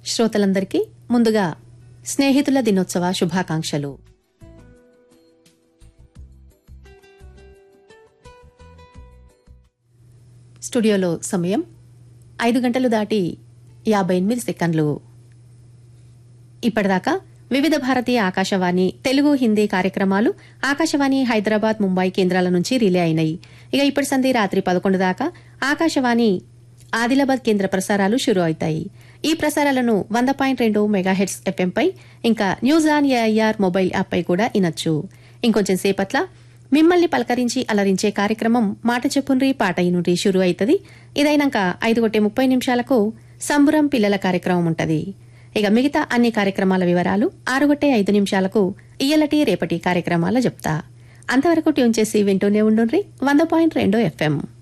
శ్రోతలందరికీ ముందుగా స్నేహితుల దినోత్సవ శుభాకాంక్షలు స్టూడియోలో సమయం ఐదు గంటలు దాటి యాభై ఎనిమిది సెకండ్లు ఇప్పటిదాకా వివిధ భారతీయ ఆకాశవాణి తెలుగు హిందీ కార్యక్రమాలు ఆకాశవాణి హైదరాబాద్ ముంబై కేంద్రాల నుంచి రిలే అయినాయి ఇక ఇప్పటి సంధి రాత్రి పదకొండు దాకా ఆకాశవాణి ఆదిలాబాద్ కేంద్ర ప్రసారాలు షురు అవుతాయి ఈ ప్రసారాలను వంద పాయింట్ రెండు మెగాహెడ్స్ ఎఫ్ఎంపై ఇంకా న్యూస్ ఆన్ ఏఐఆర్ మొబైల్ యాప్పై కూడా వినొచ్చు ఇంకొంచెం సేపట్ల మిమ్మల్ని పలకరించి అలరించే కార్యక్రమం మాట చెప్పుండ్రి పాట ఇనుండ్రి షురు అవుతుంది ఇదైనాక ఐదు కొట్టే ముప్పై నిమిషాలకు సంబురం పిల్లల కార్యక్రమం ఉంటది ఇక మిగతా అన్ని కార్యక్రమాల వివరాలు ఆరుగొట్టే ఐదు నిమిషాలకు ఇయ్యలటి రేపటి కార్యక్రమాల చెప్తా అంతవరకు ట్యూన్ చేసి వింటూనే ఉండుండ్రి వంద పాయింట్ రెండు ఎఫ్ఎం